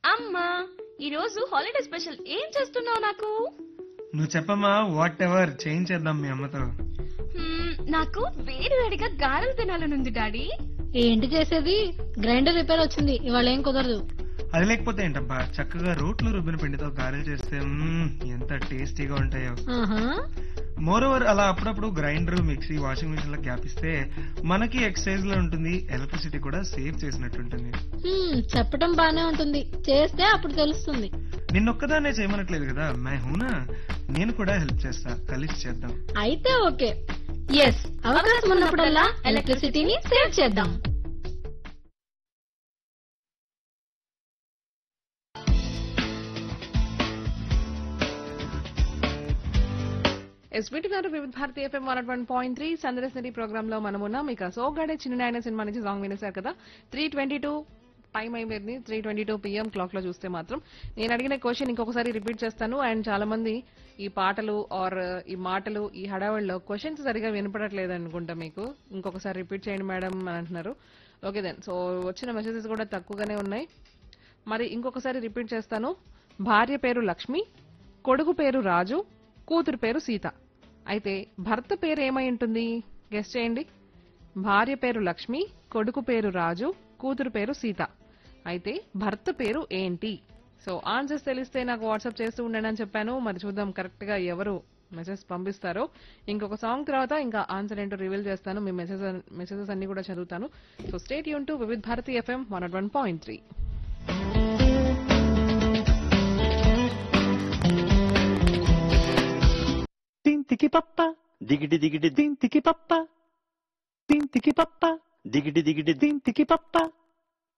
అమ్మా ఈ రోజు హాలిడే స్పెషల్ ఏం చేస్తున్నావు నాకు నువ్వు చెప్పమ్మా వాట్ ఎవర్ చేయించేద్దాం మీ అమ్మతో హ్మ్, నాకు వేడి వేడిగా గారెలు తినాలనుంది డాడీ ఏంటి చేసేది గ్రైండర్ రిపేర్ వచ్చింది ఇవాళ ఏం కుదరదు అది లేకపోతే ఏంటబ్బా చక్కగా రోట్లు రుబ్బిన పిండితో గారెలు చేస్తే మ్మ్, ఎంత టేస్టీగా ఉంటాయో ఆహా మోర్ ఓవర్ అలా అప్పుడప్పుడు గ్రైండర్ మిక్సీ వాషింగ్ మిషన్ లో గ్యాప్ ఇస్తే మనకి ఎక్సైజ్ లో ఉంటుంది ఎలక్ట్రిసిటీ కూడా సేవ్ చేసినట్టు ఉంటుంది హ్మ్, చెప్పటం బానే ఉంటుంది చేస్తే అప్పుడు తెలుస్తుంది నిన్నొక్కదాన్నే చేయమనట్లేదు కదా మై హూనా నేను కూడా హెల్ప్ చేస్తా కలిసి చేద్దాం అయితే ఓకే ఎస్ అవకాశం ఉన్నప్పుడల్లా ఎలక్ట్రిసిటీని సేవ్ చేద్దాం ఎస్బీటీ గారు Vividh Bharati FM one one point three సందర్శనరీ ప్రోగ్రామ్ లో మనం ఉన్నాం ఇక సోగాడే చిన్న సినిమా నుంచి సాంగ్ వినేశారు కదా త్రీ ట్వంటీ టూ టైం అయిపోయింది three twenty two PM clock లో చూస్తే మాత్రం నేను అడిగిన క్వశ్చన్ ఇంకొకసారి రిపీట్ చేస్తాను అండ్ చాలా మంది ఈ పాటలు ఆర్ ఈ మాటలు ఈ హడావడిలో క్వశ్చన్స్ సరిగా వినపడట్లేదు అనుకుంటా మీకు ఇంకొకసారి రిపీట్ చేయండి మేడం అని అంటున్నారు ఓకే దెన్ సో వచ్చిన మెసేజెస్ కూడా తక్కువగానే ఉన్నాయి మరి ఇంకొకసారి రిపీట్ చేస్తాను భార్య పేరు లక్ష్మి కొడుకు పేరు రాజు కూతురు పేరు సీత అయితే భర్త పేరు ఏమై ఉంటుంది గెస్ట్ చేయండి భార్య పేరు లక్ష్మి కొడుకు పేరు రాజు కూతురు పేరు సీత అయితే భర్త పేరు ఏంటి సో ఆన్సర్స్ తెలిస్తే నాకు వాట్సాప్ చేస్తూ ఉండండి అని చెప్పాను మరి చూద్దాం కరెక్ట్ గా ఎవరు మెసేజ్ పంపిస్తారో ఇంకొక సాంగ్ తర్వాత ఇంకా ఆన్సర్ ఏంటో రివీల్ చేస్తాను మీ మెసేజ్ మెసేజెస్ అన్ని కూడా చదువుతాను సో స్టేట్ యూన్ to Vividh Bharati FM one one point three తింతికి పప్ప దిగిటి దిగిటి తింతికి పప్ప తింతికి పప్ప దిగిటి దిగిటి తింతికి పప్ప